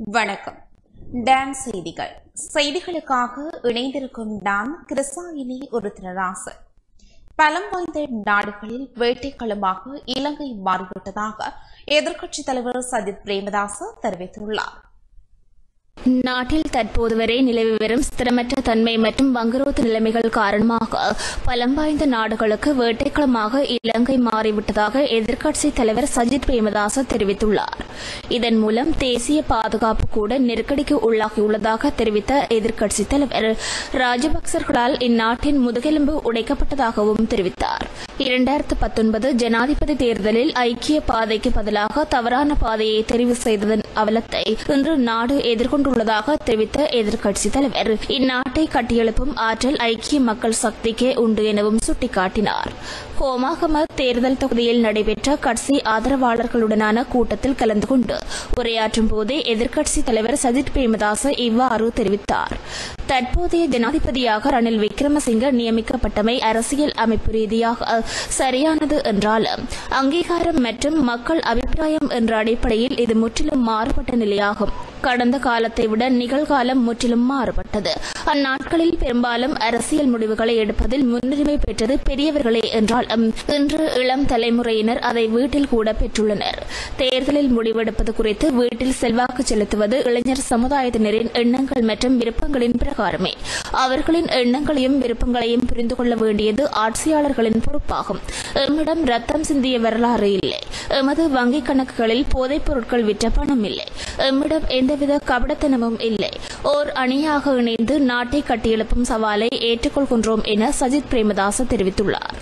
வணக்கம் டான் செய்திகள் செய்திகளுக்காக இணைந்திருக்கும் நான் கிருசாயினி ஒரு தினராசன் பலம் வாய்ந்த நாடுகளில் வேட்டைக்களமாக இலங்கை மாறிவிட்டதாக எதிர்க்கட்சித் தலைவர் சஜித் பிரேமதாச தெரிவித்துள்ளார் நாட்டில் தற்போது வரை நிலவி வரும் ஸ்திரமற்ற தன்மை மற்றும் வங்குரோத்து நிலைமைகள் காரணமாக பலம் வாய்ந்த நாடுகளுக்கு வேட்டைக்களமாக இலங்கை மாறிவிட்டதாக எதிர்க்கட்சித் தலைவர் சஜித் பிரேமதாச தெரிவித்துள்ளார் இதன் மூலம் தேசிய பாதுகாப்பு கூட நெருக்கடிக்கு உள்ளாகியுள்ளதாக தெரிவித்த எதிர்க்கட்சித் தலைவர் ராஜபக்சர்களால் இந்நாட்டின் முதுகெலும்பு உடைக்கப்பட்டதாகவும் தெரிவித்தார் இரண்டாயிரத்து பத்தொன்பது ஜனாதிபதி தேர்தலில் ஐக்கிய பாதைக்கு பதிலாக தவறான பாதையை தெரிவு செய்ததன் அவலத்தை இன்று நாடு எதிர்கொண்டுள்ளதாக தெரிவித்த எதிர்க்கட்சித் தலைவர் இந்நாட்டை கட்டியெழுப்பும் ஆற்றல் ஐக்கிய மக்கள் சக்திக்கே உண்டு எனவும் சுட்டிக்காட்டினார் ஹோமாகம தேர்தல் தொகுதியில் நடைபெற்ற கட்சி ஆதரவாளர்களுடனான கூட்டத்தில் கலந்து கொண்டு உரையாற்றும் போதே எதிர்க்கட்சித் தலைவர் சஜித் பிரேமதாச இவ்வாறு தெரிவித்தார் தற்போதைய ஜனாதிபதியாக ரணில் விக்ரமசிங்க நியமிக்கப்பட்டமை அரசியல் அமைப்பு ரீதியாக சரியானது என்றாலும் அங்கீகாரம் மற்றும் மக்கள் அபிப்பிராயம் என்ற அடிப்படையில் இது முற்றிலும் மாறுபட்ட நிலையாகும் கடந்த காலத்தை விட நிகழ்காலம் முற்றிலும் மாறுபட்டது அந்நாட்களில் பெரும்பாலும் அரசியல் முடிவுகளை எடுப்பதில் முன்னுரிமை பெற்றது பெரியவர்களே என்றாலும் இன்று இளம் தலைமுறையினர் அதை வீட்டில் கூட பெற்றுள்ளனர் தேர்தலில் முடிவெடுப்பது குறித்து வீட்டில் செல்வாக்கு செலுத்துவது இளைஞர் சமுதாயத்தினரின் எண்ணங்கள் மற்றும் விருப்பங்களின் பிரகாரமே அவர்களின் எண்ணங்களையும் விருப்பங்களையும் புரிந்து கொள்ள வேண்டியது ஆட்சியாளர்களின் பொறுப்பாகும் எம்மிடம் ரத்தம் சிந்திய வரலாறு இல்லை எமது வங்கிக் கணக்குகளில் போதைப் பொருட்கள் விற்ற பணம் இல்லை எம்மிடம் எந்தவித கபடத்தனமும் இல்லை ஓர் அணியாக இணைந்து நாட்டை கட்டியெழுப்பும் சவாலை ஏற்றுக்கொள்கின்றோம் என சஜித் பிரேமதாச தெரிவித்துள்ளார்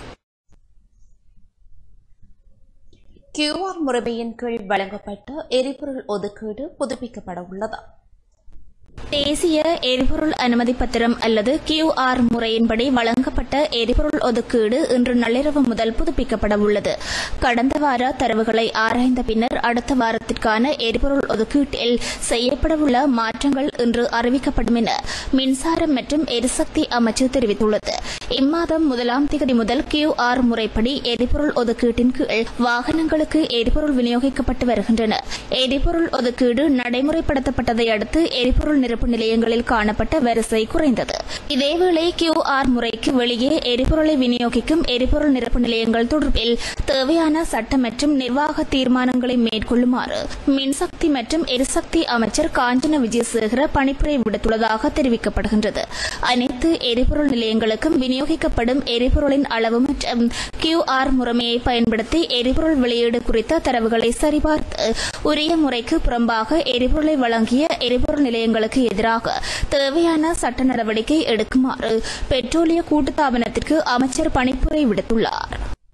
கியூஆர் முறைமையின் கீழ் வழங்கப்பட்ட எரிபொருள் ஒதுக்கீடு புதுப்பிக்கப்பட உள்ளது தேசிய எரிபொருள் அனுமதி பத்திரம் அல்லது கியூஆர் முறையின்படி வழங்கப்பட்ட எரிபொருள் ஒதுக்கீடு இன்று நள்ளிரவு முதல் புதுப்பிக்கப்பட உள்ளது கடந்த வார தரவுகளை ஆராய்ந்த பின்னர் அடுத்த வாரத்திற்கான எரிபொருள் ஒதுக்கீட்டில் செய்யப்படவுள்ள மாற்றங்கள் இன்று அறிவிக்கப்படும் என மின்சாரம் மற்றும் எரிசக்தி அமைச்சு தெரிவித்துள்ளது இம்மாதம் முதலாம் தேதி முதல் கியூஆர் முறைப்படி எரிபொருள் ஒதுக்கீட்டின் கீழ் வாகனங்களுக்கு எரிபொருள் விநியோகிக்கப்பட்டு வருகின்றன எரிபொருள் ஒதுக்கீடு நடைமுறைப்படுத்தப்பட்டதை அடுத்து எரிபொருள் நிரப்பு நிலையங்களில் காணப்பட்ட வரிசை குறைந்தது இதேவேளை கியூஆர் முறைக்கு வெளியே எரிபொருளை விநியோகிக்கும் எரிபொருள் நிரப்பு நிலையங்கள் தொடர்பில் தேவையான சட்ட மற்றும் நிர்வாக தீர்மானங்களை மேற்கொள்ளுமாறு மின்சக்தி மற்றும் எரிசக்தி அமைச்சர் காஞ்சன விஜயசேகர பணிப்புரை விடுத்துள்ளதாக தெரிவிக்கப்படுகின்றது அனைத்து எரிபொருள் நிலையங்களுக்கும் விநியோகிக்கப்படும் எரிபொருளின் அளவு மற்றும் கியூஆர் முறைமையை பயன்படுத்தி எரிபொருள் வெளியீடு குறித்த தரவுகளை சரிபார்த்து உரிய முறைக்கு புறம்பாக எரிபொருளை வழங்கிய எரிபொருள் நிலையங்களுக்கு எதிராக தேவையான சட்ட நடவடிக்கை எடுக்குமாறு பெட்ரோலிய கூட்டுத்தாபனத்திற்கு அமைச்சர் பணிப்புரை விடுத்துள்ளார்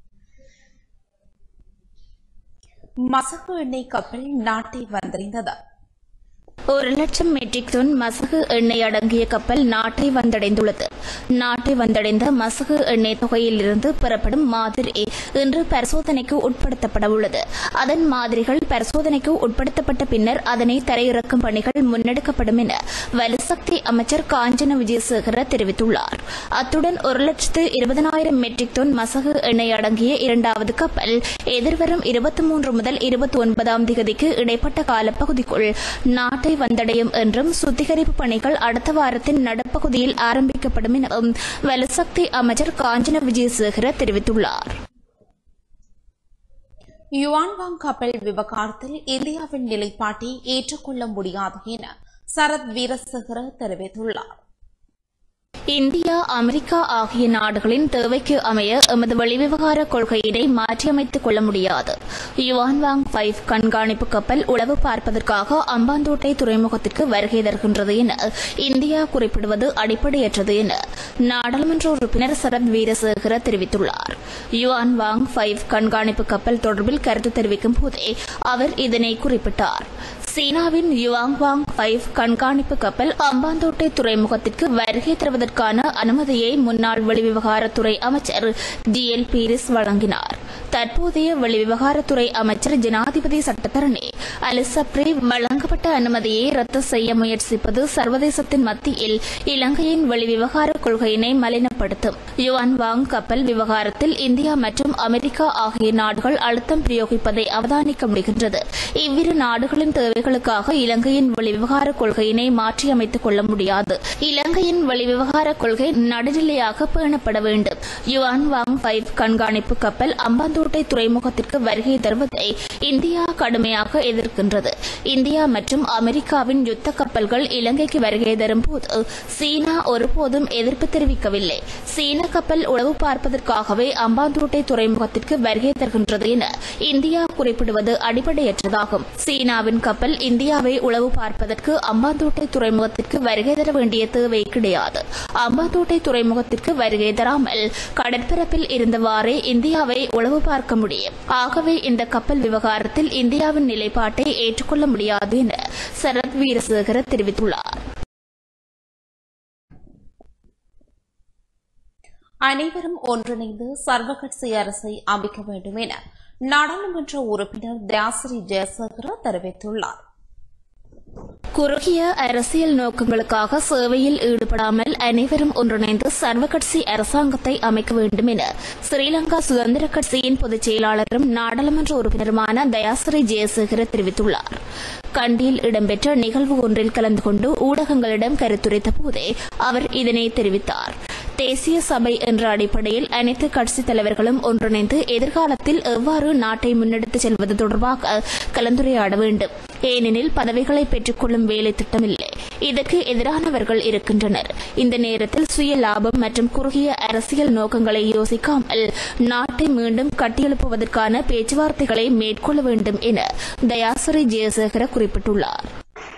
மசகு எண்ணெய் கப்பல் நாட்டை வந்தடைந்தது ஒரு லட்சம் மெட்ரிக் டன் மசகு எண்ணெய் அடங்கிய கப்பல் நாட்டை வந்தடைந்துள்ளது நாட்டை வந்தடைந்த மசகு எண்ணெய் தொகையிலிருந்து பெறப்படும் மாதிரி இன்று பரிசோதனைக்கு உட்படுத்தப்பட உள்ளது அதன் மாதிரிகள் பரிசோதனைக்கு உட்படுத்தப்பட்ட பின்னர் அதனை தரையிறக்கும் பணிகள் முன்னெடுக்கப்படும் என வலுசக்தி அமைச்சர் காஞ்சன விஜயசேகர தெரிவித்துள்ளார் அத்துடன் ஒரு லட்சத்து இருபதனாயிரம் மெட்ரிக் டன் மசகு எண்ணெய் அடங்கிய இரண்டாவது கப்பல் எதிர்வரும் இருபத்தி மூன்று முதல் இருபத்தி ஒன்பதாம் தேதிக்கு இடைப்பட்ட காலப்பகுதிக்குள் நாட்டை வந்தடையும் என்றும் சுத்திகரிப்பு பணிகள் அடுத்த வாரத்தின் நடுப்பகுதியில் ஆரம்பிக்கப்படும் எனவும் வலுசக்தி அமைச்சர் காஞ்சன விஜயசேகர தெரிவித்துள்ளார் யுவான்வாங் கப்பல் விவகாரத்தில் இந்தியாவின் நிலைப்பாட்டை ஏற்றுக்கொள்ள முடியாது என சரத் வீரசேகர தெரிவித்துள்ளார் இந்தியா அமெரிக்கா ஆகிய நாடுகளின் தேவைக்கு அமைய எமது வெளிவிவகார கொள்கையினை மாற்றியமைத்துக் கொள்ள முடியாது யுவான்வாங் ஃபைவ் கண்காணிப்பு கப்பல் உளவு பார்ப்பதற்காக அம்பாந்தோட்டை துறைமுகத்திற்கு வருகை தருகின்றது என இந்தியா குறிப்பிடுவது அடிப்படையற்றது என நாடாளுமன்ற உறுப்பினர் சரத் வீரசேகர தெரிவித்துள்ளார் யுவான் வாங் ஃபைவ் கண்காணிப்பு கப்பல் தொடர்பில் கருத்து தெரிவிக்கும் போதே அவர் இதனை குறிப்பிட்டார் சீனாவின் யுவாங் வாங் ஃபைவ் கண்காணிப்பு கப்பல் அம்பாந்தோட்டை துறைமுகத்திற்கு வருகை தருவதற்கான அனுமதியை முன்னாள் வெளிவிவகாரத்துறை அமைச்சர் டி எல் பீரிஸ் வழங்கினார் தற்போதைய வெளிவிவகாரத்துறை அமைச்சர் ஜனாதிபதி சட்டத்தரணி அலிசப்ரி வழங்கப்பட்ட அனுமதியை ரத்து செய்ய முயற்சிப்பது சர்வதேசத்தின் மத்தியில் இலங்கையின் வெளிவிவகார கொள்கையினை மலினப்படுத்தும் கடினப்படுத்தும் யுவான் வாங் கப்பல் விவகாரத்தில் இந்தியா மற்றும் அமெரிக்கா ஆகிய நாடுகள் அழுத்தம் பிரயோகிப்பதை அவதானிக்க முடிகின்றது இவ்விரு நாடுகளின் தேவைகளுக்காக இலங்கையின் வெளிவிவகார கொள்கையினை மாற்றியமைத்துக் கொள்ள முடியாது இலங்கையின் வெளிவிவகார கொள்கை நடுநிலையாக பேணப்பட வேண்டும் யுவான் வாங் ஃபைவ் கண்காணிப்பு கப்பல் அம்பாந்தோட்டை துறைமுகத்திற்கு வருகை தருவதை இந்தியா கடுமையாக எதிர்க்கின்றது இந்தியா மற்றும் அமெரிக்காவின் யுத்த கப்பல்கள் இலங்கைக்கு வருகை தரும் போது சீனா ஒருபோதும் எதிர்ப்பு தெரிவிக்கவில்லை சீன கப்பல் உளவு பார்ப்பதற்காகவே அம்பாந்தோட்டை துறைமுகத்திற்கு வருகை தருகின்றது என இந்தியா குறிப்பிடுவது அடிப்படையற்றதாகும் சீனாவின் கப்பல் இந்தியாவை உளவு பார்ப்பதற்கு அம்பாந்தோட்டை துறைமுகத்திற்கு வருகை தர வேண்டிய தேவை கிடையாது அம்பாந்தோட்டை துறைமுகத்திற்கு வருகை தராமல் கடற்பரப்பில் இருந்தவாறே இந்தியாவை உளவு பார்க்க முடியும் ஆகவே இந்த கப்பல் விவகாரத்தில் இந்தியாவின் நிலைப்பாட்டை ஏற்றுக்கொள்ள முடியாது என சரத் வீரசேகர தெரிவித்துள்ளார் அனைவரும் ஒன்றிணைந்து சர்வகட்சி அரசை அமைக்க வேண்டும் என நாடாளுமன்ற உறுப்பினர் தியாசிரி ஜெயசேகர தெரிவித்துள்ளார் குறுகிய அரசியல் நோக்கங்களுக்காக சேவையில் ஈடுபடாமல் அனைவரும் ஒன்றிணைந்து சர்வகட்சி அரசாங்கத்தை அமைக்க வேண்டும் என ஸ்ரீலங்கா சுதந்திர கட்சியின் பொதுச் செயலாளரும் நாடாளுமன்ற உறுப்பினருமான தயாசிரி ஜெயசேகர தெரிவித்துள்ளார் கண்டியில் இடம்பெற்ற நிகழ்வு ஒன்றில் கலந்து கொண்டு ஊடகங்களிடம் கருத்துரைத்த போதே அவர் இதனை தெரிவித்தார் தேசிய சபை என்ற அடிப்படையில் அனைத்து கட்சித் தலைவர்களும் ஒன்றிணைந்து எதிர்காலத்தில் எவ்வாறு நாட்டை முன்னெடுத்துச் செல்வது தொடர்பாக கலந்துரையாட வேண்டும் ஏனெனில் பதவிகளை பெற்றுக்கொள்ளும் வேலை திட்டமில்லை இதற்கு எதிரானவர்கள் இருக்கின்றனர் இந்த நேரத்தில் சுய லாபம் மற்றும் குறுகிய அரசியல் நோக்கங்களை யோசிக்காமல் நாட்டை மீண்டும் கட்டியெழுப்புவதற்கான பேச்சுவார்த்தைகளை மேற்கொள்ள வேண்டும் என தயாசிரி ஜெயசேகர குறிப்பிட்டுள்ளார்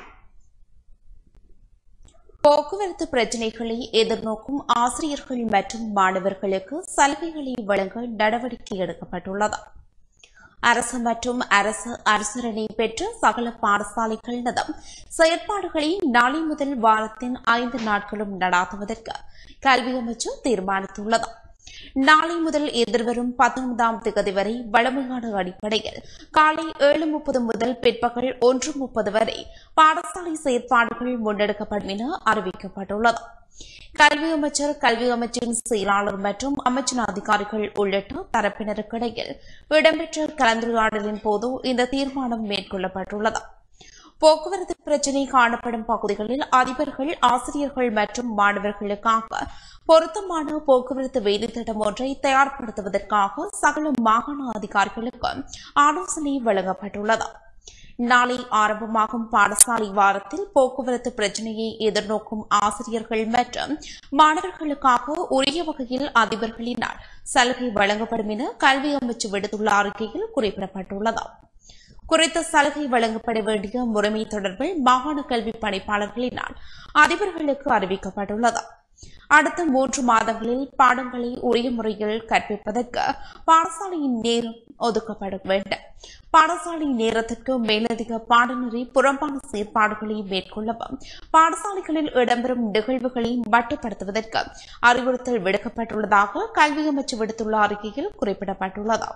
போக்குவரத்து பிரச்சினைகளை எதிர்நோக்கும் ஆசிரியர்கள் மற்றும் மாணவர்களுக்கு சலுகைகளை வழங்க நடவடிக்கை எடுக்கப்பட்டுள்ளது அரசு மற்றும் அரசு அரசுரணை பெற்ற சகல பாடசாலைகளினதும் செயற்பாடுகளை நாளை முதல் வாரத்தின் ஐந்து நாட்களும் நடாத்துவதற்கு கல்வி அமைச்சு தீர்மானித்துள்ளது நாளை முதல் எதிர்வரும் பத்தொன்பதாம் தேதி வரை வழமையான அடிப்படையில் காலை ஏழு முப்பது முதல் பிற்பகல் ஒன்று முப்பது வரை பாடசாலை செயற்பாடுகள் முன்னெடுக்கப்படும் என அறிவிக்கப்பட்டுள்ளது கல்வி அமைச்சர் கல்வி அமைச்சின் செயலாளர் மற்றும் அமைச்சின் அதிகாரிகள் உள்ளிட்ட தரப்பினருக்கிடையில் இடம்பெற்ற கலந்துரையாடலின் போது இந்த தீர்மானம் மேற்கொள்ளப்பட்டுள்ளது போக்குவரத்து பிரச்சினை காணப்படும் பகுதிகளில் அதிபர்கள் ஆசிரியர்கள் மற்றும் மாணவர்களுக்காக பொருத்தமான போக்குவரத்து வேலைத்திட்டம் ஒன்றை தயார்படுத்துவதற்காக சகல மாகாண அதிகாரிகளுக்கு ஆலோசனை வழங்கப்பட்டுள்ளது நாளை ஆரம்பமாகும் பாடசாலை வாரத்தில் போக்குவரத்து பிரச்சினையை எதிர்நோக்கும் ஆசிரியர்கள் மற்றும் மாணவர்களுக்காக உரிய வகையில் அதிபர்களினால் சலுகை வழங்கப்படும் என கல்வி அமைச்சு விடுத்துள்ள அறிக்கையில் குறிப்பிடப்பட்டுள்ளது குறித்த சலுகை வழங்கப்பட வேண்டிய முறைமை தொடர்பில் மாகாண கல்வி பணிப்பாளர்களினால் அதிபர்களுக்கு அறிவிக்கப்பட்டுள்ளது அடுத்த மூன்று மாதங்களில் பாடங்களை உரிய முறையில் கற்பிப்பதற்கு பாடசாலையின் நேரம் ஒதுக்கப்பட வேண்டும் பாடசாலை நேரத்திற்கு மேலதிக பாடநெறி புறம்பான செயற்பாடுகளை மேற்கொள்ளவும் பாடசாலைகளில் இடம்பெறும் நிகழ்வுகளை மட்டுப்படுத்துவதற்கு அறிவுறுத்தல் விடுக்கப்பட்டுள்ளதாக கல்வி அமைச்சு விடுத்துள்ள அறிக்கையில் குறிப்பிடப்பட்டுள்ளது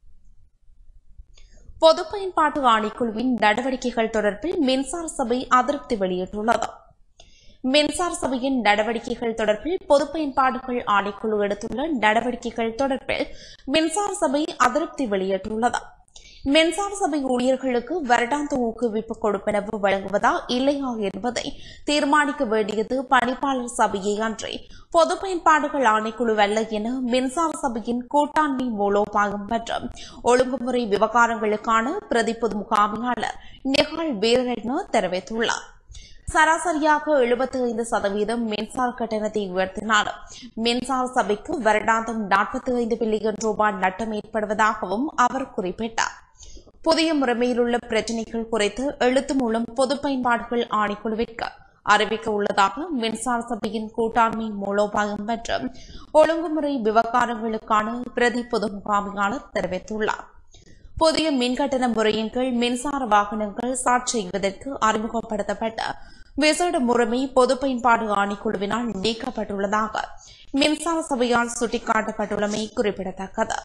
பொது பயன்பாட்டு ஆணைக்குழுவின் நடவடிக்கைகள் தொடர்பில் மின்சார சபை அதிருப்தி வெளியிட்டுள்ளது மின்சார சபையின் நடவடிக்கைகள் தொடர்பில் பொது பயன்பாடுகள் ஆணைக்குழு எடுத்துள்ள நடவடிக்கைகள் தொடர்பில் மின்சார சபை அதிருப்தி வெளியிட்டுள்ளது மின்சார சபை ஊழியர்களுக்கு வருடாந்த ஊக்குவிப்பு கொடுப்பனவு வழங்குவதா இல்லையா என்பதை தீர்மானிக்க வேண்டியது பணிப்பாளர் சபையை அன்றி பொது பயன்பாடுகள் ஆணைக்குழு அல்ல என மின்சார சபையின் கூட்டாண்மை மூலோபாயம் மற்றும் ஒழுங்குமுறை விவகாரங்களுக்கான பிரதி பொது முகாமையாளர் நிகால் வீரரட்ன தெரிவித்துள்ளார் சராசரியாக எழுபத்தி ஐந்து சதவீதம் மின்சார கட்டணத்தை உயர்த்தினாலும் மின்சார சபைக்கு வருடாந்தம் நாற்பத்தி ஐந்து பில்லியன் ரூபாய் நட்டம் ஏற்படுவதாகவும் அவர் குறிப்பிட்டார் புதிய முறைமையில் உள்ள பிரச்சினைகள் குறித்து எழுத்து மூலம் பொது பயன்பாடுகள் ஆணைக்குழுவிற்கு அறிவிக்க உள்ளதாக மின்சார சபையின் கூட்டாண்மை மூலோபாயம் மற்றும் ஒழுங்குமுறை விவகாரங்களுக்கான பிரதி பொது முகாமையாளர் தெரிவித்துள்ளார் புதிய மின்கட்டண முறையின் கீழ் மின்சார வாகனங்கள் சார்ஜ் செய்வதற்கு அறிமுகப்படுத்தப்பட்ட விசேட முறைமை பொது பயன்பாடு ஆணைக்குழுவினால் நீக்கப்பட்டுள்ளதாக மின்சார சபையால் சுட்டிக்காட்டப்பட்டுள்ளமை குறிப்பிடத்தக்கது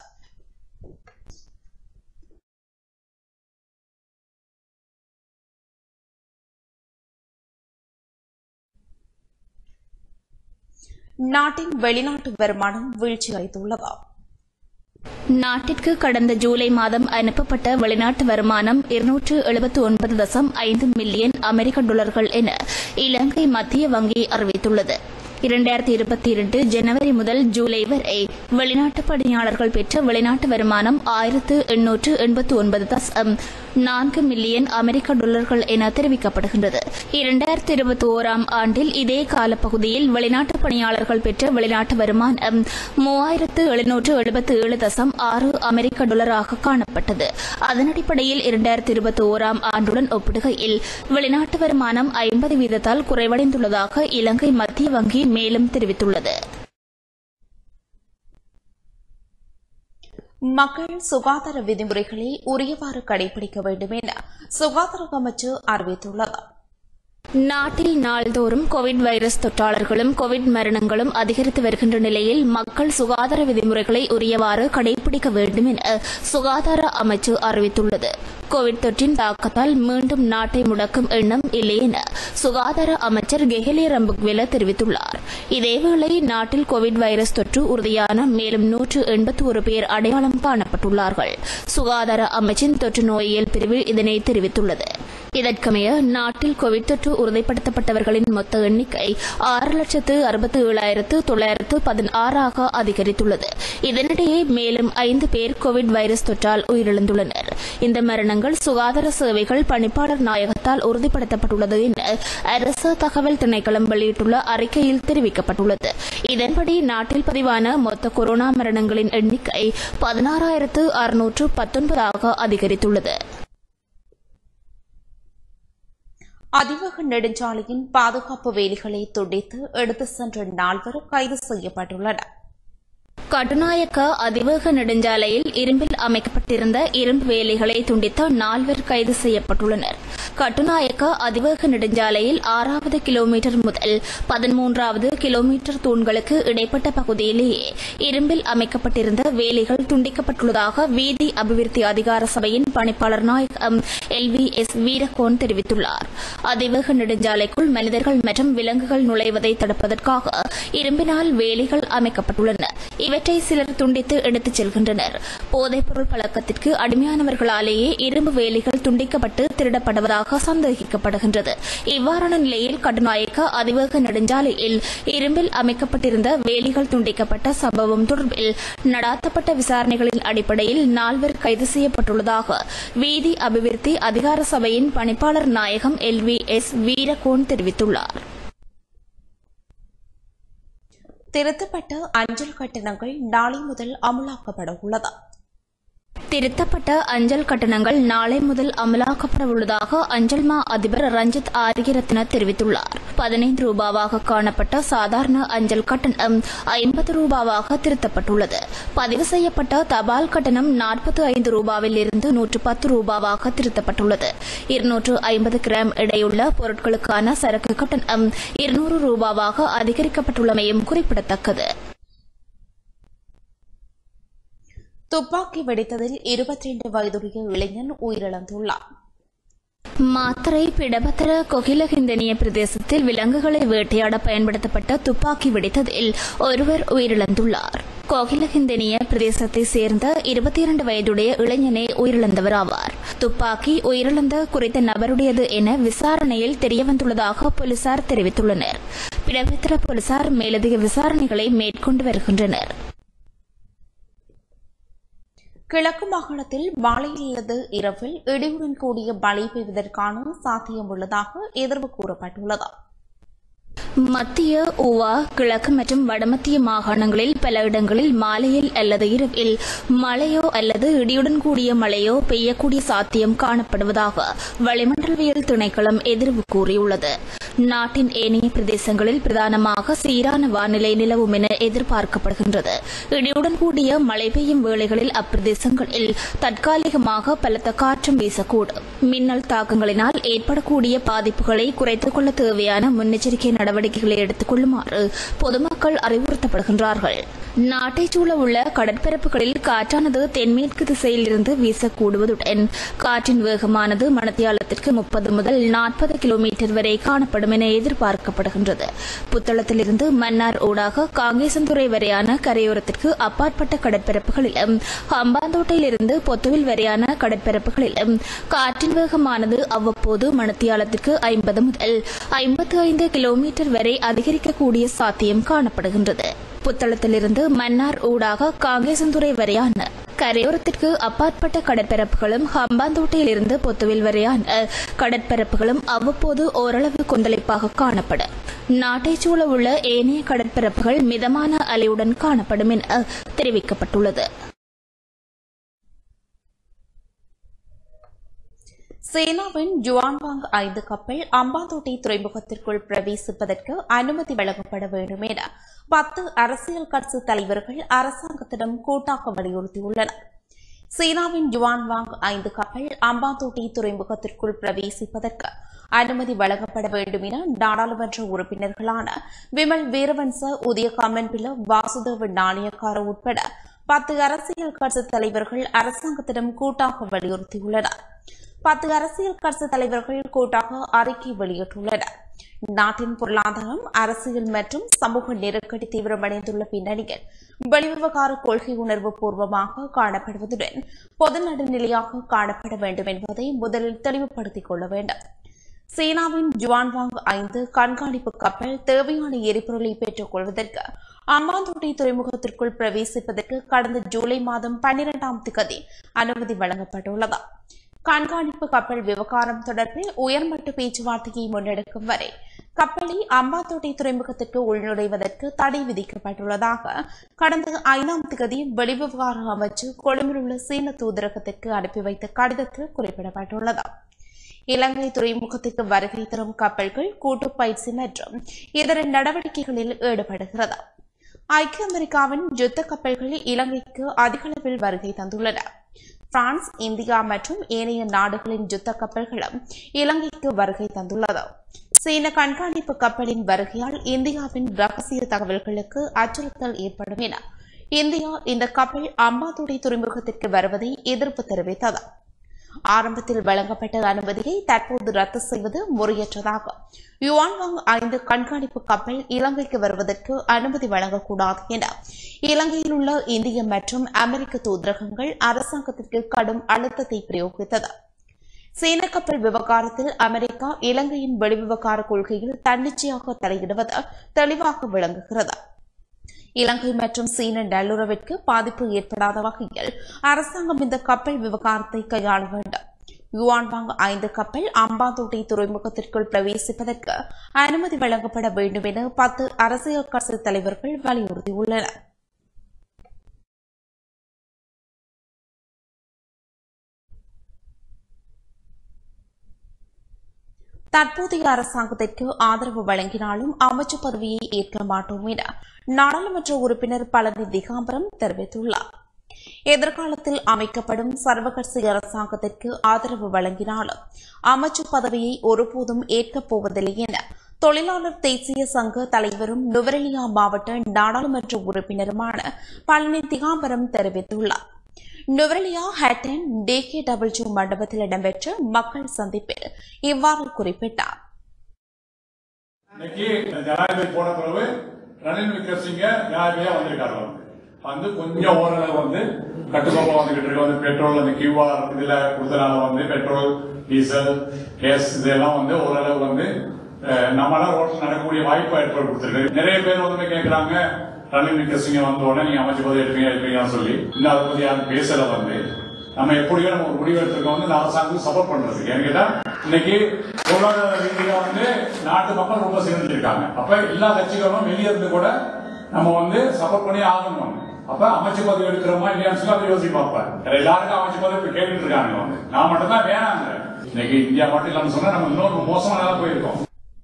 நாட்டின் வெளிநாட்டு வருமானம் வீழ்ச்சியடைந்துள்ளது நாட்டிற்கு கடந்த ஜூலை மாதம் அனுப்பப்பட்ட வெளிநாட்டு வருமானம் இருநூற்று எழுபத்து ஒன்பது தசம் ஐந்து மில்லியன் அமெரிக்க டாலர்கள் என இலங்கை மத்திய வங்கி அறிவித்துள்ளது இரண்டாயிரத்தி இருபத்தி இரண்டு ஜனவரி முதல் ஜூலை வரை வெளிநாட்டு பணியாளர்கள் பெற்ற வெளிநாட்டு வருமானம் ஆயிரத்து எண்ணூற்று எண்பத்து ஒன்பது தசம் நான்கு மில்லியன் அமெரிக்க டாலர்கள் என தெரிவிக்கப்படுகின்றது இரண்டாயிரத்தி இருபத்தி ஓராம் ஆண்டில் இதே காலப்பகுதியில் வெளிநாட்டு பணியாளர்கள் பெற்ற வெளிநாட்டு வருமானம் மூவாயிரத்து எழுநூற்று எழுபத்தி ஏழு தசம் ஆறு அமெரிக்க டாலராக காணப்பட்டது அதன் அடிப்படையில் இரண்டாயிரத்தி இருபத்தி ஓராம் ஆண்டுடன் ஒப்பிடுகையில் வெளிநாட்டு வருமானம் ஐம்பது வீதத்தால் குறைவடைந்துள்ளதாக இலங்கை மத்திய வங்கி மேலும் தெரிவித்துள்ளது மக்கள் சுகாதார விதிமுறைகளை உரியவாறு கடைபிடிக்க வேண்டும் என சுகாதார அமைச்சு அறிவித்துள்ளது நாட்டில் நாள்தோறும் கோவிட் வைரஸ் தொற்றாளர்களும் கோவிட் மரணங்களும் அதிகரித்து வருகின்ற நிலையில் மக்கள் சுகாதார விதிமுறைகளை உரியவாறு கடைபிடிக்க வேண்டும் என சுகாதார அமைச்சு அறிவித்துள்ளது கோவிட் தொற்றின் தாக்கத்தால் மீண்டும் நாட்டை முடக்கும் எண்ணம் இல்லை என சுகாதார அமைச்சர் கெஹலி ரம்புக்வெல தெரிவித்துள்ளார் இதேவேளை நாட்டில் கோவிட் வைரஸ் தொற்று உறுதியான மேலும் நூற்று எண்பத்தி ஒரு பேர் அடையாளம் காணப்பட்டுள்ளார்கள் சுகாதார அமைச்சின் தொற்று நோயியல் பிரிவு இதனை தெரிவித்துள்ளது இதற்கமைய நாட்டில் கோவிட் தொற்று உறுதிப்படுத்தப்பட்டவர்களின் மொத்த எண்ணிக்கை ஆறு லட்சத்து அறுபத்தி ஏழாயிரத்து தொள்ளாயிரத்து பதினாறாக அதிகரித்துள்ளது இதனிடையே மேலும் ஐந்து பேர் கோவிட் வைரஸ் தொற்றால் உயிரிழந்துள்ளனர் இந்த மரணங்கள் சுகாதார சேவைகள் பணிப்பாளர் நாயகத்தால் உறுதிப்படுத்தப்பட்டுள்ளது என அரசு தகவல் திணைக்களம் வெளியிட்டுள்ள அறிக்கையில் தெரிவிக்கப்பட்டுள்ளது இதன்படி நாட்டில் பதிவான மொத்த கொரோனா மரணங்களின் எண்ணிக்கை பதினாறாயிரத்து அறுநூற்று பத்தொன்பதாக அதிகரித்துள்ளது அதிவேக நெடுஞ்சாலையின் பாதுகாப்பு வேலிகளை துண்டித்து எடுத்து சென்ற நால்வர் கைது செய்யப்பட்டுள்ளனர் கட்டுநாயக்க அதிவேக நெடுஞ்சாலையில் இரும்பில் அமைக்கப்பட்டிருந்த இரும்பு வேலிகளை துண்டித்த நால்வர் கைது செய்யப்பட்டுள்ளனர் கட்டுநாயக்க அதிவேக நெடுஞ்சாலையில் ஆறாவது கிலோமீட்டர் முதல் பதிமூன்றாவது கிலோமீட்டர் தூண்களுக்கு இடைப்பட்ட பகுதியிலேயே இரும்பில் அமைக்கப்பட்டிருந்த வேலிகள் துண்டிக்கப்பட்டுள்ளதாக வீதி அபிவிருத்தி அதிகார சபையின் பணிப்பாளர் நாயகம் எல் வி எஸ் வீரகோன் தெரிவித்துள்ளார் அதிவேக நெடுஞ்சாலைக்குள் மனிதர்கள் மற்றும் விலங்குகள் நுழைவதை தடுப்பதற்காக இரும்பினால் வேலிகள் அமைக்கப்பட்டுள்ளன இவற்றை சிலர் துண்டித்து எடுத்துச் செல்கின்றனர் போதைப்பொருள் பழக்கத்திற்கு அடிமையானவர்களாலேயே இரும்பு வேலிகள் துண்டிக்கப்பட்டு திருடப்படுவதாக சந்தேகிக்கப்படுகின்றது இவ்வாறான நிலையில் கடுநாயக்க அதிவேக நெடுஞ்சாலையில் இரும்பில் அமைக்கப்பட்டிருந்த வேலிகள் துண்டிக்கப்பட்ட சம்பவம் தொடர்பில் நடாத்தப்பட்ட விசாரணைகளின் அடிப்படையில் நால்வர் கைது செய்யப்பட்டுள்ளதாக வீதி அபிவிருத்தி அதிகார சபையின் பணிப்பாளர் நாயகம் எல் வி எஸ் வீரகோன் தெரிவித்துள்ளார் திருத்தப்பட்ட அஞ்சல் கட்டணங்கள் நாளை முதல் அமலாக்கப்பட உள்ளது திருத்தப்பட்ட அஞ்சல் கட்டணங்கள் நாளை முதல் அமலாக்கப்பட உள்ளதாக அஞ்சல் மா அதிபர் ரஞ்சித் ஆரியரத்ன தெரிவித்துள்ளார் பதினைந்து ரூபாவாக காணப்பட்ட சாதாரண அஞ்சல் கட்டணம் ஐம்பது ரூபாவாக திருத்தப்பட்டுள்ளது பதிவு செய்யப்பட்ட தபால் கட்டணம் நாற்பத்தி ஐந்து ரூபாவில் இருந்து நூற்று பத்து ரூபாவாக திருத்தப்பட்டுள்ளது இருநூற்று ஐம்பது கிராம் எடையுள்ள பொருட்களுக்கான சரக்கு கட்டணம் இருநூறு ரூபாவாக அதிகரிக்கப்பட்டுள்ளமையும் குறிப்பிடத்தக்கது துப்பாக்கி வெடித்ததில் இருபத்தி ரெண்டு வயதுடைய இளைஞன் உயிரிழந்துள்ளார் மாத்தரை பிடபத்திர கொகிலகிந்தனிய பிரதேசத்தில் விலங்குகளை வேட்டையாட பயன்படுத்தப்பட்ட துப்பாக்கி வெடித்ததில் ஒருவர் உயிரிழந்துள்ளார் கோகிலகிந்தனிய பிரதேசத்தை சேர்ந்த இருபத்தி இரண்டு வயதுடைய இளைஞனே உயிரிழந்தவர் ஆவார் துப்பாக்கி உயிரிழந்த குறித்த நபருடையது என விசாரணையில் தெரியவந்துள்ளதாக போலீசார் தெரிவித்துள்ளனர் பிடபத்திர போலீசார் மேலதிக விசாரணைகளை மேற்கொண்டு வருகின்றனர் கிழக்கு மாகாணத்தில் மாலையில் அல்லது இரவில் இடியுடன் கூடிய மழை பெய்வதற்கான சாத்தியம் உள்ளதாக எதிர்வு கூறப்பட்டுள்ளது மத்திய உவா கிழக்கு மற்றும் வடமத்திய மாகாணங்களில் பல இடங்களில் மாலையில் அல்லது இரவில் மழையோ அல்லது இடியுடன் கூடிய மழையோ பெய்யக்கூடிய சாத்தியம் காணப்படுவதாக வளிமண்டலவியல் திணைக்களம் எதிர்வு கூறியுள்ளது நாட்டின் ஏனைய பிரதேசங்களில் பிரதானமாக சீரான வானிலை நிலவும் என எதிர்பார்க்கப்படுகின்றது இடியுடன் கூடிய மழை பெய்யும் வேளைகளில் அப்பிரதேசங்களில் தற்காலிகமாக பலத்த காற்றும் வீசக்கூடும் மின்னல் தாக்கங்களினால் ஏற்படக்கூடிய பாதிப்புகளை குறைத்துக் கொள்ள தேவையான முன்னெச்சரிக்கை நடவடிக்கைகளை எடுத்துக் கொள்ளுமாறு பொதுமக்கள் பொதுமக்கள் அறிவுறுத்தப்படுகின்றார்கள் நாட்டைச் சூழ உள்ள கடற்பரப்புகளில் காற்றானது தென்மேற்கு திசையில் இருந்து வீசக்கூடுவதுடன் காற்றின் வேகமானது மணத்தியாலத்திற்கு முப்பது முதல் நாற்பது கிலோமீட்டர் வரை காணப்படும் என எதிர்பார்க்கப்படுகின்றது புத்தளத்திலிருந்து மன்னார் ஊடாக காங்கேசந்துறை வரையான கரையோரத்திற்கு அப்பாற்பட்ட கடற்பரப்புகளிலும் ஹம்பாந்தோட்டையிலிருந்து பொத்துவில் வரையான கடற்பரப்புகளிலும் காற்றின் வேகமானது அவ்வப்போது மணத்தியாலத்திற்கு ஐம்பது முதல் ஐம்பத்து ஐந்து கிலோமீட்டர் வரை அதிகரிக்கக்கூடிய சாத்தியம் காணப்படுகின்றது புத்தளத்திலிருந்து மன்னார் ஊடாக காங்கேசந்துறை வரையான கரையோரத்திற்கு அப்பாற்பட்ட கடற்பரப்புகளும் ஹம்பாந்தோட்டையிலிருந்து பொத்துவில் வரையான கடற்பரப்புகளும் அவ்வப்போது ஓரளவு கொந்தளிப்பாக காணப்படும் நாட்டைச் சூழ உள்ள ஏனைய கடற்பரப்புகள் மிதமான அலையுடன் காணப்படும் என தெரிவிக்கப்பட்டுள்ளது சீனாவின் ஜுவான்வாங் ஐந்து கப்பல் அம்பாந்தோட்டை துறைமுகத்திற்குள் பிரவேசிப்பதற்கு அனுமதி வழங்கப்பட வேண்டும் என பத்து அரசியல் கட்சி தலைவர்கள் அரசாங்கத்திடம் கூட்டாக வலியுறுத்தியுள்ளனர் சீனாவின் ஜுவான்வாங் ஐந்து கப்பல் அம்பாந்தோட்டை துறைமுகத்திற்குள் பிரவேசிப்பதற்கு அனுமதி வழங்கப்பட வேண்டும் என நாடாளுமன்ற உறுப்பினர்களான விமல் வீரவன்ச உதய கம்மன்பில வாசுதேவ நாணயக்கார உட்பட பத்து அரசியல் கட்சி தலைவர்கள் அரசாங்கத்திடம் கூட்டாக வலியுறுத்தியுள்ளனர் பத்து அரசியல் கட்சி தலைவர்கள் கூட்டாக அறிக்கை வெளியிட்டுள்ளனர் நாட்டின் பொருளாதாரம் அரசியல் மற்றும் சமூக நெருக்கடி தீவிரமடைந்துள்ள பின்னணியில் வெளிவிவகார கொள்கை உணர்வு பூர்வமாக காணப்படுவதுடன் பொது நடுநிலையாக காணப்பட வேண்டும் என்பதை முதலில் தெளிவுபடுத்திக் கொள்ள வேண்டும் சீனாவின் ஜுவான்வாங் ஐந்து கண்காணிப்பு கப்பல் தேவையான எரிபொருளை பெற்றுக் கொள்வதற்கு அம்பாந்தோட்டை துறைமுகத்திற்குள் பிரவேசிப்பதற்கு கடந்த ஜூலை மாதம் பன்னிரெண்டாம் திகதி அனுமதி வழங்கப்பட்டுள்ளது கண்காணிப்பு கப்பல் விவகாரம் தொடர்பில் உயர்மட்ட பேச்சுவார்த்தையை முன்னெடுக்கும் வரை கப்பலை அம்பாத்தோட்டை துறைமுகத்திற்கு உள்நுழைவதற்கு தடை விதிக்கப்பட்டுள்ளதாக கடந்த ஐந்தாம் தேதி வெளிவிவகார அமைச்சு கொழும்பில் உள்ள சீன தூதரகத்திற்கு அனுப்பி வைத்த கடிதத்தில் குறிப்பிடப்பட்டுள்ளது இலங்கை துறைமுகத்திற்கு வருகை தரும் கப்பல்கள் கூட்டு பயிற்சி மற்றும் இதர நடவடிக்கைகளில் ஈடுபடுகிறது ஐக்கிய அமெரிக்காவின் யுத்த கப்பல்கள் இலங்கைக்கு அதிக அளவில் வருகை தந்துள்ளன பிரான்ஸ் இந்தியா மற்றும் ஏனைய நாடுகளின் யுத்த கப்பல்களும் இலங்கைக்கு வருகை தந்துள்ளது சீன கண்காணிப்பு கப்பலின் வருகையால் இந்தியாவின் ரகசிய தகவல்களுக்கு அச்சுறுத்தல் ஏற்படும் என இந்தியா இந்த கப்பல் அம்பாத்துறை துறைமுகத்திற்கு வருவதை எதிர்ப்பு தெரிவித்தது ஆரம்பத்தில் வழங்கப்பட்ட அனுமதியை தற்போது ரத்து செய்வது முறையற்றதாகும் யுவான்வாங் ஐந்து கண்காணிப்பு கப்பல் இலங்கைக்கு வருவதற்கு அனுமதி வழங்கக்கூடாது என இலங்கையில் உள்ள இந்திய மற்றும் அமெரிக்க தூதரகங்கள் அரசாங்கத்திற்கு கடும் அழுத்தத்தை பிரயோகித்தது சீன கப்பல் விவகாரத்தில் அமெரிக்கா இலங்கையின் வெளிவிவகார கொள்கையில் தன்னிச்சையாக தலையிடுவது தெளிவாக விளங்குகிறது இலங்கை மற்றும் சீன நல்லுறவிற்கு பாதிப்பு ஏற்படாத வகையில் அரசாங்கம் இந்த கப்பல் விவகாரத்தை கையாள வேண்டும் யுவான்வாங் ஐந்து கப்பல் அம்பாந்தோட்டை துறைமுகத்திற்குள் பிரவேசிப்பதற்கு அனுமதி வழங்கப்பட வேண்டும் என பத்து அரசியல் கட்சி தலைவர்கள் வலியுறுத்தியுள்ளனர் தற்போதைய அரசாங்கத்திற்கு ஆதரவு வழங்கினாலும் அமைச்சு பதவியை ஏற்க மாட்டோம் என நாடாளுமன்ற உறுப்பினர் பழனி திகாம்பரம் தெரிவித்துள்ளார் எதிர்காலத்தில் அமைக்கப்படும் சர்வகட்சி அரசாங்கத்திற்கு ஆதரவு வழங்கினாலும் அமைச்சு பதவியை ஒருபோதும் ஏற்கப் போவதில்லை என தொழிலாளர் தேசிய சங்க தலைவரும் நுவரெலியா மாவட்ட நாடாளுமன்ற உறுப்பினருமான பழனி திகாம்பரம் தெரிவித்துள்ளார் Nuwara Eliya Hatton D K W மண்டபத்தில் இடம்பெற்ற மக்கள் சந்திப்பில் இவ்வாறு குறிப்பிட்டார் இன்னைக்கு ஜனாதிபதி போன பிறகு ரணில் விக்ரமசிங்க ஜனாதிபதியா வந்திருக்காரு வந்து வந்து கொஞ்சம் ஓரளவு வந்து கட்டுக்கோப்பா வந்துகிட்டு இருக்கு வந்து பெட்ரோல் அந்த கியூஆர் இதுல கொடுத்தனால வந்து பெட்ரோல் டீசல் கேஸ் இதெல்லாம் வந்து ஓரளவு வந்து அஹ், நம்மளால ரோட்ல நடக்கக்கூடிய வாய்ப்பு ஏற்பாடு கொடுத்திருக்கு நிறைய பேர் வந்து கேக்குறாங்க ரணில் விக்ரமசிங்க வந்த உடனே நீங்க அமைச்சு பதவி எடுப்பீங்க எடுப்பீங்கன்னு சொல்லி இன்னும் அதை பத்தி யாரும் பேசல வந்து நம்ம எப்படியோ நம்ம ஒரு முடிவு எடுத்திருக்கோம் வந்து இந்த அரசாங்கத்துக்கு சப்போர்ட் பண்றதுக்கு ஏன்னு கேட்டா இன்னைக்கு பொருளாதார ரீதியா வந்து நாட்டு மக்கள் ரொம்ப சேர்ந்துருக்காங்க அப்ப எல்லா கட்சிகளும் வெளியே இருந்து கூட நம்ம வந்து சப்போர்ட் பண்ணி ஆகணும் வந்து. அப்ப அமைச்சு பதவி எடுக்கிறோமா இல்லையான்னு சொல்லி அதை யோசிச்சு பார்ப்பேன் வேற எல்லாருக்கும் அமைச்சு பதவி இப்ப கேட்டுட்டு இருக்காங்க வந்து நான் மட்டும் தான் வேணாங்க இன்னைக்கு இந்தியா மட்டும் இல்லாம சொன்னா நம்ம இன்னொரு மோசமான நிலை போயிருக்கோம்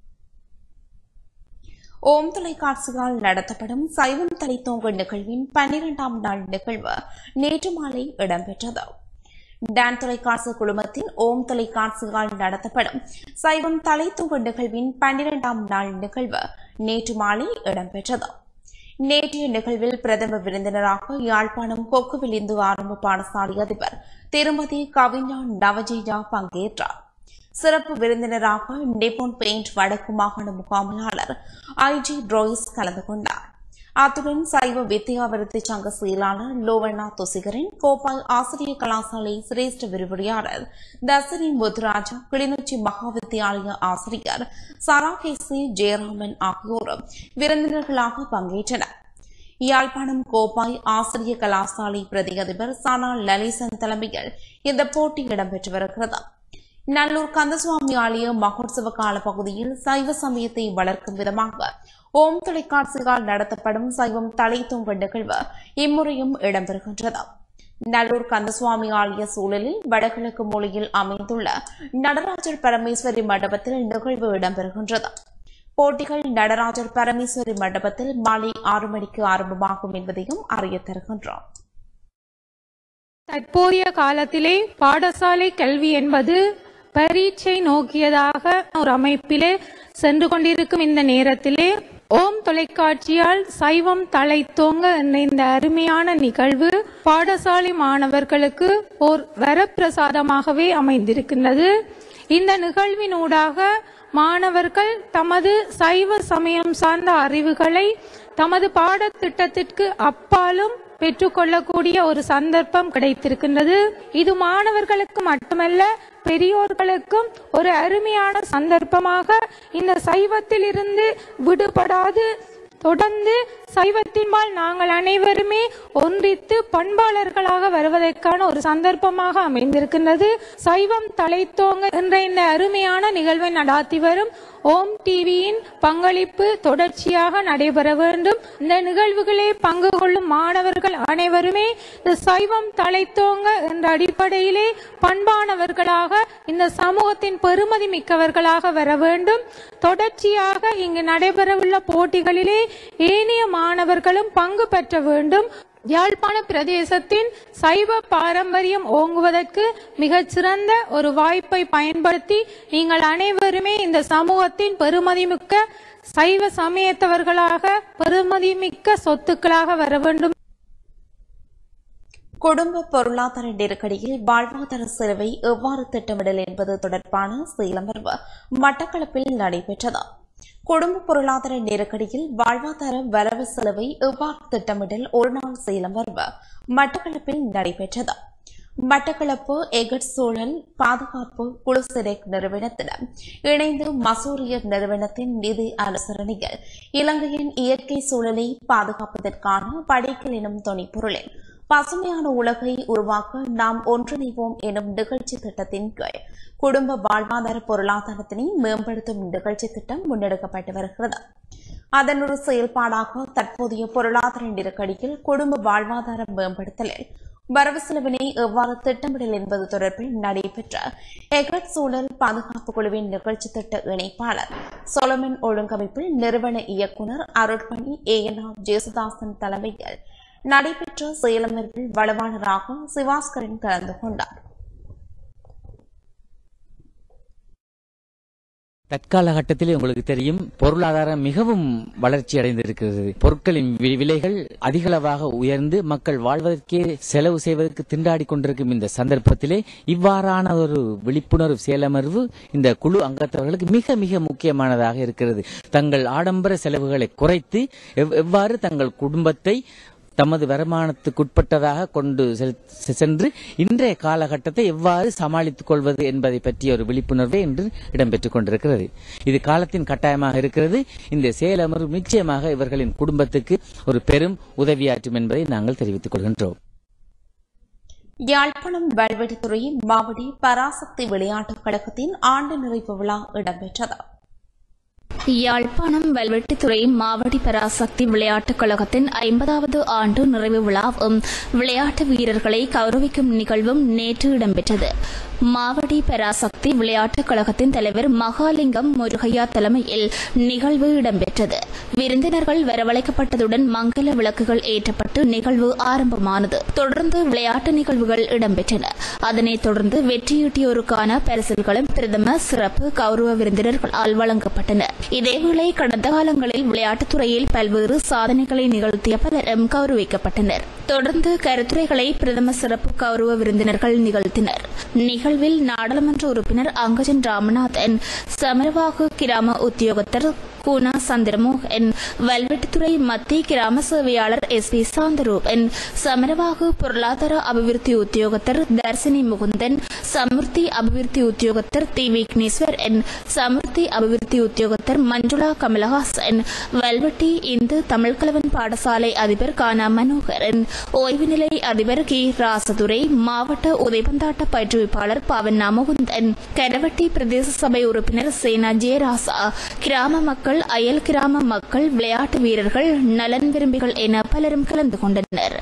ஓம் தொலைக்காட்சியால் நடத்தப்படும் சைவம் தலைத்தோங்க நிகழ்வின் பன்னிரெண்டாம் நாள் நிகழ்வு நேற்று மாலை இடம்பெற்றது டான் தொலைக்காட்சி குழுமத்தின் ஓம் தொலைக்காட்சியால் நடத்தப்படும் சைவம் தலைத்தோங்க நிகழ்வின் பன்னிரெண்டாம் நாள் நிகழ்வு நேற்று மாலை இடம்பெற்றது நேற்றைய நிகழ்வில் பிரதம விருந்தினராக யாழ்ப்பாணம் கொக்குவில் இந்து ஆரம்ப பாடசாலை அதிபர் திருமதி கவிஞா நவஜேஜா பங்கேற்றார் சிறப்பு விருந்தினராக நிப்போன் பெயிண்ட் வடக்கு மாகாண முகாமையாளர் ஐஜி ட்ரோயிஸ் கலந்து கொண்டார் அத்துடன் சைவ வித்யாவிருத்தி சங்க செயலாளர் லோவண்ணா துசிகரின் கோபால் ஆசிரியர் கலாசாலை சிரேஷ்ட விரிவுரையாளர் தசரி முத்துராஜா கிளிநொச்சி மகா வித்தியாலய ஆசிரியர் சராகேசி ஜெயராமன் ஆகியோரும் விருந்தினர்களாக பங்கேற்றனர் யாழ்ப்பாணம் கோப்பாய் ஆசிரியர் கலாசாலை பிரதி அதிபர் சனா லலிசன் தலைமையில் இந்த போட்டி இடம்பெற்று வருகிறது நல்லூர் கந்தசுவாமி ஆலய மகோத்சவ கால பகுதியில் சைவ சமயத்தை வளர்க்கும் விதமாக ஓம் தொலைக்காட்சியால் நடத்தப்படும் சைவம் தலை தொங்கும் நிகழ்வு இம்முறையும் இடம்பெறுகின்றது நல்லூர் கந்தசுவாமி ஆலய சூழலில் வடகிழக்கு மூலையில் அமைந்துள்ள நடராஜர் பரமேஸ்வரி மண்டபத்தில் நிகழ்வு இடம்பெறுகின்றது போட்டிகள் நடராஜர் பரமேஸ்வரி மண்டபத்தில் மாலை ஆறு மணிக்கு ஆரம்பமாகும் என்பதையும் அறியத் தருகின்றோம் தற்போதைய காலத்திலே பாடசாலை கல்வி என்பது பரீட்சை நோக்கியதாக ஒரு அமைப்பிலே சென்று கொண்டிருக்கும் இந்த நேரத்திலே ஓம் தொலைக்காட்சியால் சைவம் தலைத்தோங்க என்ற இந்த அருமையான நிகழ்வு பாடசாலை மாணவர்களுக்கு ஓர் வரப்பிரசாதமாகவே அமைந்திருக்கின்றது இந்த நிகழ்வினூடாக மாணவர்கள் தமது சைவ சமயம் சார்ந்த அறிவுகளை தமது பாடத்திட்டத்திற்கு அப்பாலும் பெற்றுக்கொள்ளக்கூடிய ஒரு சந்தர்ப்பம் கிடைத்திருக்கின்றது இது மாணவர்களுக்கு மட்டுமல்ல பெரியோர்களுக்கும் ஒரு அருமையான சந்தர்ப்பமாக இந்த சைவத்தில் இருந்து விடுபடாது தொடர்ந்து சைவத்தின்பால் நாங்கள் அனைவருமே ஒன்றித்து பண்பாளர்களாக வருவதற்கான ஒரு சந்தர்ப்பமாக அமைந்திருக்கின்றது சைவம் தலைத்தோங்க என்ற இந்த அருமையான நிகழ்வை நடாத்தி வரும் ஓம் டிவியின் பங்களிப்பு தொடர்ச்சியாக நடைபெற வேண்டும் இந்த நிகழ்வுகளே பங்கு கொள்ளும் மாணவர்கள் அனைவருமே இந்த சைவம் தலைத்தோங்க என்ற அடிப்படையிலே பண்பானவர்களாக இந்த சமூகத்தின் பெருமதி மிக்கவர்களாக வர வேண்டும் தொடர்ச்சியாக இங்கு நடைபெறவுள்ள போட்டிகளிலே ஏனைய மாணவர்களும் பங்கு பெற்ற வேண்டும் யாழ்ப்பாண பிரதேசத்தின் சைவ பாரம்பரியம் ஓங்குவதற்கு மிகச்சிறந்த ஒரு வாய்ப்பை பயன்படுத்தி நீங்கள் அனைவருமே இந்த சமூகத்தின் பெருமதிமிக்க சைவ சமயத்தவர்களாக பெருமதிமிக்க சொத்துக்களாக வர வேண்டும் குடும்ப பொருளாதார நெருக்கடியில் வாழ்வாதார செலவை எவ்வாறு திட்டமிடல் என்பது தொடர்பான செயலமர்வு மட்டக்களப்பில் நடைபெற்றது குடும்ப பொருளாதார நெருக்கடியில் வாழ்வாதார வரவு செலவை எவ்வாறு திட்டமிடல் ஒருநாள் செயலமர்வு மட்டக்களப்பில் நடைபெற்றது மட்டக்களப்பு எகட் சூழல் பாதுகாப்பு குழுசிரெக் நிறுவனத்திடம் இணைந்து மசூரியர் நிறுவனத்தின் நிதி அனுசரணையில் இலங்கையின் இயற்கை சூழலை பாதுகாப்பதற்கான படைக்கல் எனும் துணைப்பொருளில் பசுமையான உலகை உருவாக்க நாம் ஒன்றிணைவோம் எனும் நிகழ்ச்சி திட்டத்தின் கீழ் குடும்ப வாழ்வாதார பொருளாதாரத்தினை மேம்படுத்தும் நிகழ்ச்சி திட்டம் முன்னெடுக்கப்பட்டு வருகிறது அதன் ஒரு செயல்பாடாக தற்போதைய பொருளாதார நெருக்கடியில் குடும்ப வாழ்வாதார மேம்படுத்தலில் வரவு செலவினை எவ்வாறு திட்டமிடல் என்பது தொடர்பில் நடைபெற்ற எக்ரட் சூழல் பாதுகாப்பு குழுவின் நிகழ்ச்சி திட்ட இணைப்பாளர் சொலமன் ஒழுங்கமைப்பில் நிறுவன இயக்குநர் அருட்பணி ஏஎன்ஆ ஜேசுதாசன் தலைமையில் நடைபெற்ற செயலமர்வில் வளவாளராக சிவாஸ்கரன் கலந்து கொண்டார் தற்கால கட்டத்திலே உங்களுக்கு தெரியும் பொருளாதாரம் மிகவும் வளர்ச்சி அடைந்திருக்கிறது பொருட்களின் வி- விலைகள் அதிகளவாக உயர்ந்து மக்கள் வாழ்வதற்கே செலவு செய்வதற்கு திண்டாடி கொண்டிருக்கும் இந்த சந்தர்ப்பத்திலே இவ்வாறான ஒரு விழிப்புணர்வு செயலமர்வு இந்த குழு அங்கத்தவர்களுக்கு மிக மிக முக்கியமானதாக இருக்கிறது தங்கள் ஆடம்பர செலவுகளை குறைத்து எவ்- எவ்வாறு தங்கள் குடும்பத்தை தமது வருமானத்துக்குட்பட்டதாக கொண்டு செல்- சென்று இன்றைய காலகட்டத்தை எவ்வாறு சமாளித்துக் கொள்வது என்பதை பற்றிய ஒரு விழிப்புணர்வே இன்று இடம்பெற்றுக் கொண்டிருக்கிறது இது காலத்தின் கட்டாயமாக இருக்கிறது இந்த செயலமர்வு நிச்சயமாக இவர்களின் குடும்பத்துக்கு ஒரு பெரும் உதவியாற்றும் என்பதை நாங்கள் தெரிவித்துக் கொள்கின்றோம் யாழ்ப்பாணம் வல்வெட்டித்துறை மாவடி பராசக்தி விளையாட்டுக் கழகத்தின் ஆண்டு நிறைவு விழா இடம்பெற்றது யாழ்ப்பாணம் வெல்வெட்டித்துறை மாவடி பராசக்தி விளையாட்டுக் கழகத்தின் ஐம்பதாவது ஆண்டு நிறைவு விழாவும் விளையாட்டு வீரர்களை கௌரவிக்கும் நிகழ்வும் நேற்று இடம்பெற்றது மாவடி பராசக்தி விளையாட்டுக் கழகத்தின் தலைவர் மகாலிங்கம் முருகையா தலைமையில் நிகழ்வு இடம்பெற்றது விருந்தினர்கள் வரவழைக்கப்பட்டதுடன் மங்கள விளக்குகள் ஏற்றப்பட்டு நிகழ்வு ஆரம்பமானது தொடர்ந்து விளையாட்டு நிகழ்வுகள் இடம்பெற்றன அதனைத் தொடர்ந்து வெற்றியீட்டியோருக்கான பரிசில்களும் பிரதம சிறப்பு கௌரவ விருந்தினர்களால் வழங்கப்பட்டன இதேவேளை கடந்த காலங்களில் விளையாட்டுத்துறையில் பல்வேறு சாதனைகளை நிகழ்த்திய பலரும் கௌரவிக்கப்பட்டனர் தொடர்ந்து கருத்துரைகளை பிரதம சிறப்பு கௌரவ விருந்தினர்கள் நிகழ்த்தினர் நிகழ்வில் நாடாளுமன்ற உறுப்பினர் அங்கஜன் ராமநாதன் சமரவாகு கிராம உத்தியோகத்தர் கூனா சந்திரமோகன் வல்வெட்டித்துறை மத்திய கிராம சேவையாளர் எஸ் பி சாந்தரூபன் சமரவாகு பொருளாதார அபிவிருத்தி உத்தியோகத்தர் தர்சினி முகுந்தன் சமுர்த்தி அபிவிருத்தி உத்தியோகத்தர் தி விக்னேஸ்வரன் சமுர்த்தி அபிவிருத்தி உத்தியோகத்தர் மஞ்சுளா கமலஹாசன் வல்வெட்டி இந்து தமிழ்கலவன் பாடசாலை அதிபர் கானா மனோகரன் ஓய்வு நிலை அதிபர் கி ராசதுரை மாவட்ட உதைபந்தாட்ட பயிற்றுவிப்பாளர் பவன்னா முகுந்தன் கரவட்டி பிரதேச சபை உறுப்பினர் சேனா ஜெயராசா கிராம மக்கள் அயல் கிராம மக்கள் விளையாட்டு வீரர்கள் நலன் விரும்பிகள் என பலரும் கலந்து கொண்டனர்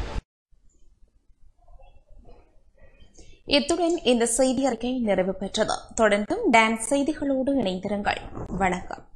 இத்துடன் இந்த செய்தி அறிக்கை நிறைவு பெற்றது தொடர்ந்தும் டான்ஸ் செய்திகளோடு இணைந்திருங்கள் வணக்கம்